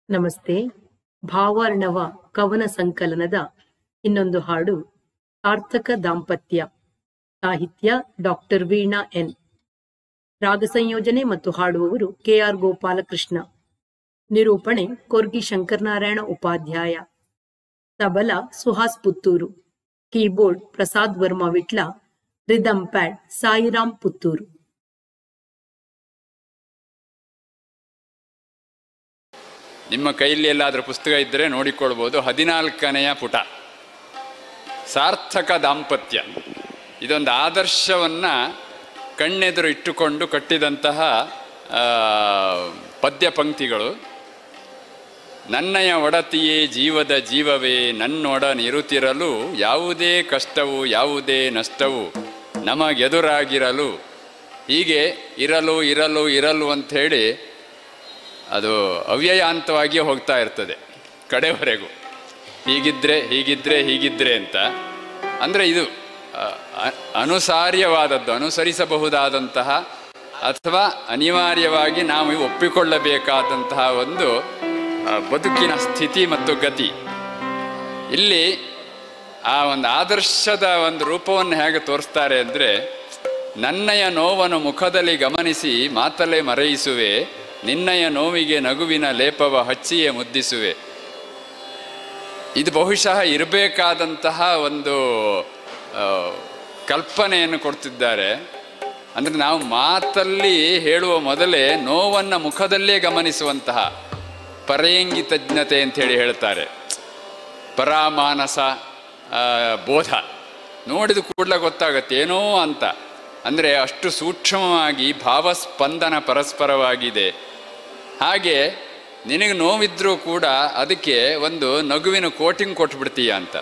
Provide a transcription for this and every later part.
ನಮಸ್ತೆ ಭಾವಾರ್ಣವ ಕವನ ಸಂಕಲನದ ಇನ್ನೊಂದು ಹಾಡು ಸಾರ್ಥಕ ದಾಂಪತ್ಯ ಸಾಹಿತ್ಯ ಡಾಕ್ಟರ್ ವೀಣಾ ಎನ್ ರಾಗ ಸಂಯೋಜನೆ ಮತ್ತು ಹಾಡುವವರು ಕೆಆರ್ ಗೋಪಾಲಕೃಷ್ಣ ನಿರೂಪಣೆ Korgi Shankaranarayana Upadhyaya tabla Suhas Puttur keyboard Prasad Varma Vitla rhythm pad Sairam Puttur ನಿಮ್ಮ ಕೈಯಲ್ಲಿ ಎಲ್ಲಾದರೂ ಪುಸ್ತಕ ಇದ್ದರೆ ನೋಡಿಕೊಳ್ಬೋದು ಹದಿನಾಲ್ಕನೆಯ ಪುಟ ಸಾರ್ಥಕ ದಾಂಪತ್ಯ ಇದೊಂದು ಆದರ್ಶವನ್ನು ಕಣ್ಣೆದುರು ಇಟ್ಟುಕೊಂಡು ಕಟ್ಟಿದಂತಹ ಆ, ಪದ್ಯ ಪಂಕ್ತಿಗಳು ನನ್ನಯ ಒಡತಿಯೇ ಜೀವದ ಜೀವವೇ ನನ್ನೊಡನಿರುತ್ತಿರಲು ಯಾವುದೇ ಕಷ್ಟವು ಯಾವುದೇ ನಷ್ಟವು ನಮಗೆದುರಾಗಿರಲು ಹೀಗೆ ಇರಲು ಇರಲು ಇರಲು ಅಂಥೇಳಿ ಅದು ಅವ್ಯಯಾಂತವಾಗಿ ಹೋಗ್ತಾ ಇರ್ತದೆ ಕಡೆವರೆಗೂ ಹೀಗಿದ್ರೆ ಹೀಗಿದ್ರೆ ಹೀಗಿದ್ರೆ ಅಂತ ಅಂದರೆ ಇದು ಅ, ಅ- ಅನುಸಾರ್ಯವಾದದ್ದು ಅನುಸರಿಸಬಹುದಾದಂತಹ ಅಥವಾ ಅನಿವಾರ್ಯವಾಗಿ ನಾವು ಒಪ್ಪಿಕೊಳ್ಳಬೇಕಾದಂತಹ ಒಂದು ಆ, ಬದುಕಿನ ಸ್ಥಿತಿ ಮತ್ತು ಗತಿ ಇಲ್ಲಿ ಆ ಒಂದು ಆದರ್ಶದ ಒಂದು ರೂಪವನ್ನು ಹೇಗೆ ತೋರಿಸ್ತಾರೆ ಅಂದರೆ ನನ್ನಯ ನೋವನ್ನು ಮುಖದಲ್ಲಿ ಗಮನಿಸಿ ಮಾತಲೆ ಮರೆಯಿಸುವೆ ನಿನ್ನಯ ನೋವಿಗೆ ನಗುವಿನ ಲೇಪವ ಹಚ್ಚಿಯೇ ಮುದ್ದಿಸುವೆ ಇದು ಬಹುಶಃ ಇರಬೇಕಾದಂತಹ ಒಂದು ಆ, ಕಲ್ಪನೆಯನ್ನು ಕೊಡ್ತಿದ್ದಾರೆ ಅಂದರೆ ನಾವು ಮಾತಲ್ಲಿ ಹೇಳುವ ಮೊದಲೇ ನೋವನ್ನು ಮುಖದಲ್ಲೇ ಗಮನಿಸುವಂತಹ ಪರೇಂಗಿತಜ್ಞತೆ ಅಂತೇಳಿ ಹೇಳ್ತಾರೆ ಪರಾಮಾನಸ ಆ, ಬೋಧ ನೋಡಿದ ಕೂಡಲೇ ಗೊತ್ತಾಗತ್ತೆ ಏನೋ ಅಂತ ಅಂದರೆ ಅಷ್ಟು ಸೂಕ್ಷ್ಮವಾಗಿ ಭಾವಸ್ಪಂದನ ಪರಸ್ಪರವಾಗಿದೆ ಹಾಗೆ ನಿನಗೆ ನೋವಿದ್ರೂ ಕೂಡ ಅದಕ್ಕೆ ಒಂದು ನಗುವಿನ ಕೋಟಿಂಗ್ ಕೊಟ್ಬಿಡ್ತೀಯ ಅಂತ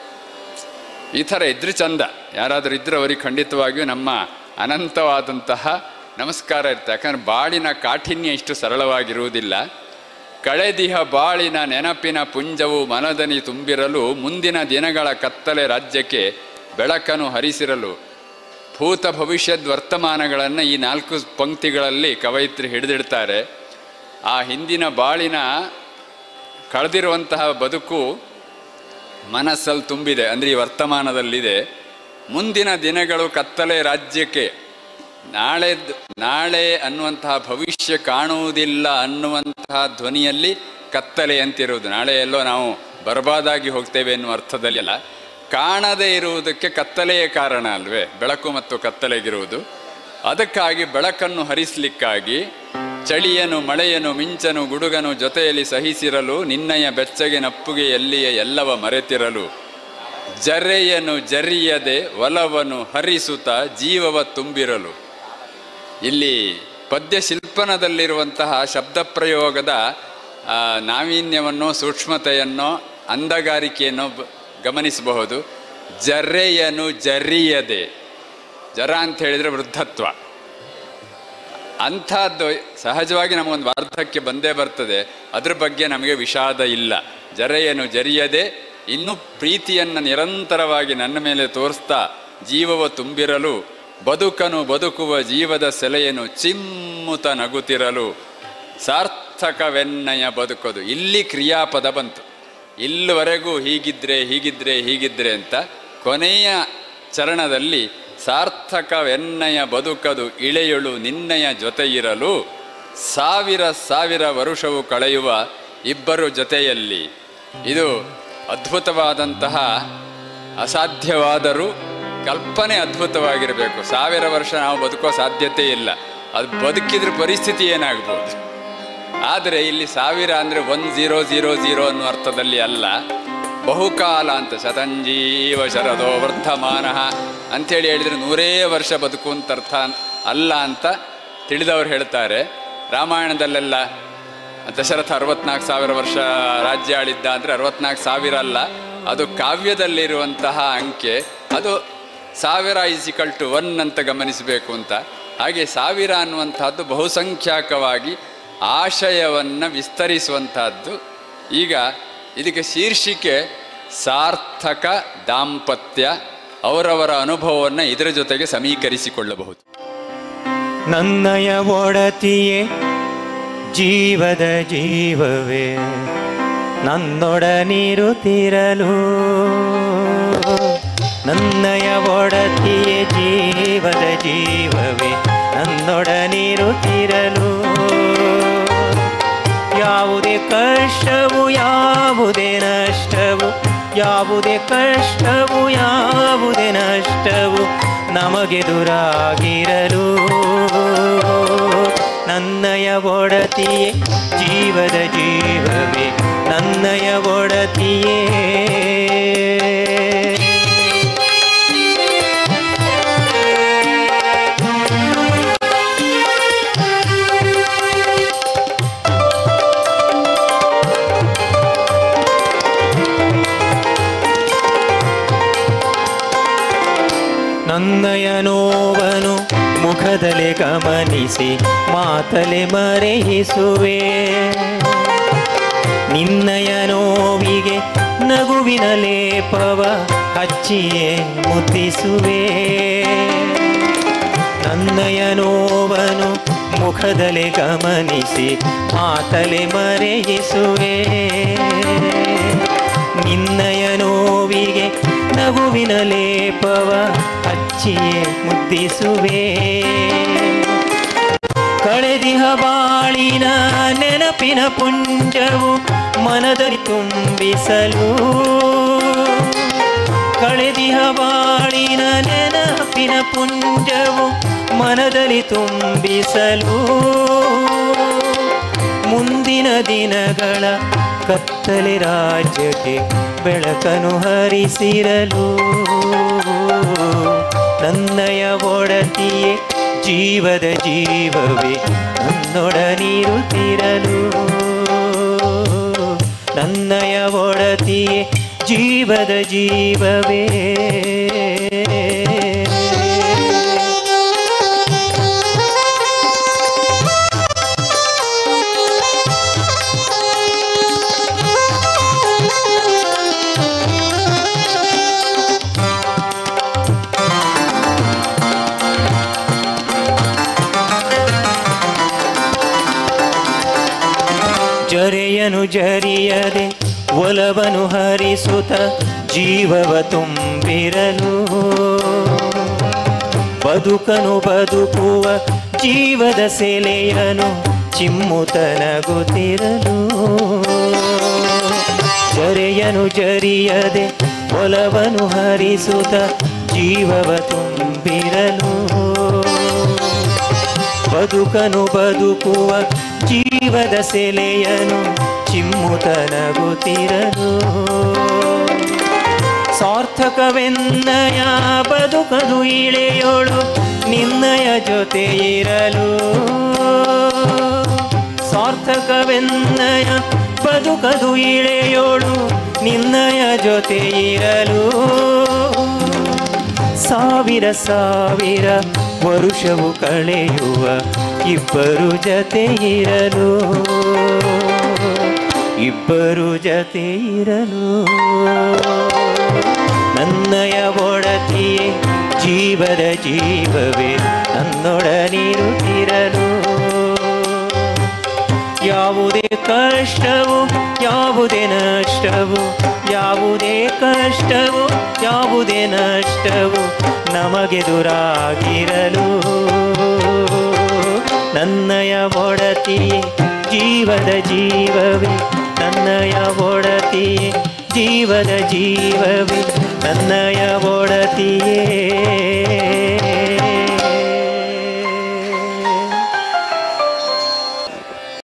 ಈ ಥರ ಇದ್ರೆ ಚಂದ ಯಾರಾದರೂ ಇದ್ರೆ ಅವರಿಗೆ ಖಂಡಿತವಾಗಿಯೂ ನಮ್ಮ ಅನಂತವಾದಂತಹ ನಮಸ್ಕಾರ ಇರುತ್ತೆ ಯಾಕಂದ್ರೆ ಬಾಳಿನ ಕಾಠಿನ್ಯ ಇಷ್ಟು ಸರಳವಾಗಿರುವುದಿಲ್ಲ ಕಳೆದಿಹ ಬಾಳಿನ ನೆನಪಿನ ಪುಂಜವು ಮನದನಿ ತುಂಬಿರಲು ಮುಂದಿನ ದಿನಗಳ ಕತ್ತಲೆ ರಾಜ್ಯಕ್ಕೆ ಬೆಳಕನ್ನು ಹರಿಸಿರಲು ಭೂತ ಭವಿಷ್ಯದ ವರ್ತಮಾನಗಳನ್ನು ಈ ನಾಲ್ಕು ಪಂಕ್ತಿಗಳಲ್ಲಿ ಕವಯಿತ್ರಿ ಹಿಡಿದಿಡ್ತಾರೆ ಆ ಹಿಂದಿನ ಬಾಳಿನ ಕಳೆದಿರುವಂತಹ ಬದುಕು ಮನಸ್ಸಲ್ಲಿ ತುಂಬಿದೆ ಅಂದರೆ ಈ ವರ್ತಮಾನದಲ್ಲಿದೆ ಮುಂದಿನ ದಿನಗಳು ಕತ್ತಲೆ ರಾಜ್ಯಕ್ಕೆ ನಾಳೆ ನಾಳೆ ಅನ್ನುವಂತಹ ಭವಿಷ್ಯ ಕಾಣುವುದಿಲ್ಲ ಅನ್ನುವಂತಹ ಧ್ವನಿಯಲ್ಲಿ ಕತ್ತಲೆ ಅಂತಿರುವುದು ನಾಳೆ ಎಲ್ಲೋ ನಾವು ಬರ್ಬಾದಾಗಿ ಹೋಗ್ತೇವೆ ಎನ್ನುವ ಅರ್ಥದಲ್ಲಿ ಅಲ್ಲ ಕಾಣದೇ ಇರುವುದಕ್ಕೆ ಕತ್ತಲೆಯೇ ಕಾರಣ ಅಲ್ವೇ ಬೆಳಕು ಮತ್ತು ಕತ್ತಲೆಗಿರುವುದು ಅದಕ್ಕಾಗಿ ಬೆಳಕನ್ನು ಹರಿಸಲಿಕ್ಕಾಗಿ ಚಳಿಯನು ಮಳೆಯನು ಮಿಂಚನು ಗುಡುಗನು ಜೊತೆಯಲ್ಲಿ ಸಹಿಸಿರಲು ನಿನ್ನಯ ಬೆಚ್ಚಗೆ ನಪ್ಪುಗೆ ಎಲ್ಲಿಯ ಎಲ್ಲವ ಮರೆತಿರಲು ಜರೆಯನು ಜರಿಯದೆ ಒಲವನು ಹರಿಸುತ್ತ ಜೀವವ ತುಂಬಿರಲು ಇಲ್ಲಿ ಪದ್ಯ ಶಿಲ್ಪನದಲ್ಲಿರುವಂತಹ ಶಬ್ದ ಪ್ರಯೋಗದ ಆ, ನಾವೀನ್ಯವನ್ನು ಸೂಕ್ಷ್ಮತೆಯನ್ನು ಅಂದಗಾರಿಕೆಯನ್ನು ಬ- ಗಮನಿಸಬಹುದು ಜರೆಯನು ಜರಿಯದೆ ಜರ ಅಂತ ಹೇಳಿದರೆ ವೃದ್ಧತ್ವ ಅಂಥದ್ದು ಸಹಜವಾಗಿ ನಮಗೊಂದು ವಾರ್ಧಕ್ಯ ಬಂದೇ ಬರ್ತದೆ ಅದ್ರ ಬಗ್ಗೆ ನಮಗೆ ವಿಷಾದ ಇಲ್ಲ ಜರೆಯನು ಜರಿಯದೆ ಇನ್ನೂ ಪ್ರೀತಿಯನ್ನು ನಿರಂತರವಾಗಿ ನನ್ನ ಮೇಲೆ ತೋರಿಸ್ತಾ ಜೀವವ ತುಂಬಿರಲು ಬದುಕನು ಬದುಕುವ ಜೀವದ ಸೆಲೆಯನ್ನು ಚಿಮ್ಮುತ ನಗುತ್ತಿರಲು ಸಾರ್ಥಕವೆನ್ನಯ ಬದುಕೋದು ಇಲ್ಲಿ ಕ್ರಿಯಾಪದ ಬಂತು ಇಲ್ಲಿವರೆಗೂ ಹೀಗಿದ್ರೆ ಹೀಗಿದ್ರೆ ಹೀಗಿದ್ರೆ ಅಂತ ಕೊನೆಯ ಚರಣದಲ್ಲಿ ಸಾರ್ಥಕವೆನ್ನಯ ಬದುಕದು ಇಳೆಯಳು ನಿನ್ನಯ ಜೊತೆ ಇರಲು ಸಾವಿರ ಸಾವಿರ ವರುಷವು ಕಳೆಯುವ ಇಬ್ಬರು ಜೊತೆಯಲ್ಲಿ ಇದು ಅದ್ಭುತವಾದಂತಹ ಅಸಾಧ್ಯವಾದರೂ ಕಲ್ಪನೆ ಅದ್ಭುತವಾಗಿರಬೇಕು ಸಾವಿರ ವರ್ಷ ನಾವು ಬದುಕೋ ಸಾಧ್ಯತೆ ಇಲ್ಲ ಅದು ಬದುಕಿದ್ರ ಪರಿಸ್ಥಿತಿ ಏನಾಗ್ಬೋದು ಆದರೆ ಇಲ್ಲಿ ಸಾವಿರ ಅಂದರೆ ಒನ್ ಝೀರೋ ಝೀರೋ ಝೀರೋ ಅನ್ನೋ ಅರ್ಥದಲ್ಲಿ ಅಲ್ಲ ಬಹುಕಾಲ ಅಂತ ಶತಂಜೀವ ಶರದೋ ವರ್ಧಮಾನ ಅಂಥೇಳಿ ಹೇಳಿದರೆ ನೂರೇ ವರ್ಷ ಬದುಕು ಅಂತ ಅರ್ಥ ಅಲ್ಲ ಅಂತ ತಿಳಿದವರು ಹೇಳ್ತಾರೆ ರಾಮಾಯಣದಲ್ಲೆಲ್ಲ ದಶರಥ ಅರವತ್ನಾಲ್ಕು ಸಾವಿರ ವರ್ಷ ರಾಜ್ಯ ಆಳಿದ್ದ ಅಂದರೆ ಅರವತ್ನಾಲ್ಕು ಸಾವಿರ ಅಲ್ಲ ಅದು ಕಾವ್ಯದಲ್ಲಿರುವಂತಹ ಅಂಕೆ ಅದು ಸಾವಿರ ಈಸಿಕಲ್ ಟು ಒನ್ ಅಂತ ಗಮನಿಸಬೇಕು ಅಂತ ಹಾಗೆ ಸಾವಿರ ಅನ್ನುವಂತಹದ್ದು ಬಹುಸಂಖ್ಯಾಕವಾಗಿ ಆಶಯವನ್ನು ವಿಸ್ತರಿಸುವಂತಹದ್ದು ಈಗ ಇದಕ್ಕೆ ಶೀರ್ಷಿಕೆ ಸಾರ್ಥಕ ದಾಂಪತ್ಯ ಅವರವರ ಅನುಭವವನ್ನು ಇದರ ಜೊತೆಗೆ ಸಮೀಕರಿಸಿಕೊಳ್ಳಬಹುದು ನನ್ನಯ ಒಡತಿಯೇ ಜೀವದ ಜೀವವೇ ನನ್ನೊಡನಿರುತ್ತಿರಲು ನನ್ನಯ ಒಡತಿಯೇ ಜೀವದ ಜೀವವೇ ನನ್ನೊಡನಿರುತ್ತಿರಲು ಯಾವುದೇ ಕಷ್ಟವು ಯಾವುದೇ ನಷ್ಟವು ಯಾವುದೇ ಕಷ್ಟವು ಯಾವುದೇ ನಷ್ಟವು ನಮಗೆದುರಾಗಿರಲು ನನ್ನಯ ಒಡತಿಯೇ ಜೀವದ ಜೀವವೇ ನನ್ನಯ ಒಡತಿಯೇ ನನ್ನಯ ನೋವನು ಮುಖದಲೆ ಗಮನಿಸಿ ಮಾತಲೆ ಮರೆಯಿಸುವೆ ನಿನ್ನಯ ನೋವಿಗೆ ನಗುವಿನ ಲೇಪವ ಹಚ್ಚಿಯೇ ಮುದ್ದಿಸುವೆ ನನ್ನಯ ನೋವನು ಮುಖದಲೆ ಗಮನಿಸಿ ಮಾತಲೆ ಮರೆಯಿಸುವೆ ನಿನ್ನಯ ನೋವಿಗೆ ನಗುವಿನ ಲೇಪವ ಹಚ್ಚಿಯೇ ಮುದ್ದಿಸುವೆ ಕಳೆದಿಹ ಬಾಳಿನ ನೆನಪಿನ ಪುಂಜವು ಮನದಲ್ಲಿ ತುಂಬಿಸಲು ಕಳೆದಿಹ ಬಾಳಿನ ನೆನಪಿನ ಪುಂಜವು ಮನದಲ್ಲಿ ತುಂಬಿಸಲು ಮುಂದಿನ ದಿನಗಳ ಕತ್ತಲೆ ರಾಜ್ಯಕ್ಕೆ ಬೆಳಕನು ಹರಿಸಿರಲು ನನ್ನಯ ಒಡತಿಯೇ ಜೀವದ ಜೀವವೇ ನನ್ನೊಡನಿರುತ್ತಿರಲು ನನ್ನಯ ಒಡತಿಯೇ ಜೀವದ ಜೀವವೇ ಜರೆಯನು ಜರಿಯದೆ ಒಲವನು ಹರಿಸುತ್ತ ಜೀವವ ತುಂಬಿರಲು ಬದುಕನು ಬದುಕುವ ಜೀವದ ಸೆಲೆಯನು ಚಿಮ್ಮುತನಗುತ್ತಿರಲು ಜರೆಯನು ಜರಿಯದೆ ಒಲವನು ಹರಿಸುತ್ತ ಜೀವವ ತುಂಬಿರಲು ಬದುಕನು ಬದುಕುವ ಜೀವದ ಸೆಲೆಯನು ಚಿಮ್ಮುತನಗುತ್ತಿರಲು ಸಾರ್ಥಕವೆನ್ನಯ ಬದುಕದು ಇಳೆಯೋಳು ನಿನ್ನಯ ಜೊತೆ ಇರಲು ಸಾರ್ಥಕವೆನ್ನಯ ಬದುಕದು ಇಳೆಯೋಳು ನಿನ್ನಯ ಜೊತೆ ಇರಲು ಸಾವಿರ ಸಾವಿರ ವರುಷವು ಕಳೆಯುವ ಇಬ್ಬರು ಜತೆ ಇರಲು ಇಬ್ಬರು ಜತೆ ಇರಲು ನನ್ನಯ ಒಡತಿಯೇ ಜೀವದ ಜೀವವೇ ನನ್ನೊಡನಿರುತ್ತಿರಲು ಯಾವುದೇ ಕಷ್ಟವು ಯಾವುದೇ ನಷ್ಟವು ಯಾವುದೇ ಕಷ್ಟವು ಯಾವುದೇ ನಷ್ಟವು ನಮಗೆದುರಾಗಿರಲು ನನ್ನಯ ಒಡತಿಯೇ ಜೀವದ ಜೀವವೇ ನನ್ನಯ ಒಡತಿಯೇ ಜೀವದ ಜೀವವೇ ನನ್ನಯ ಒಡತಿಯೇ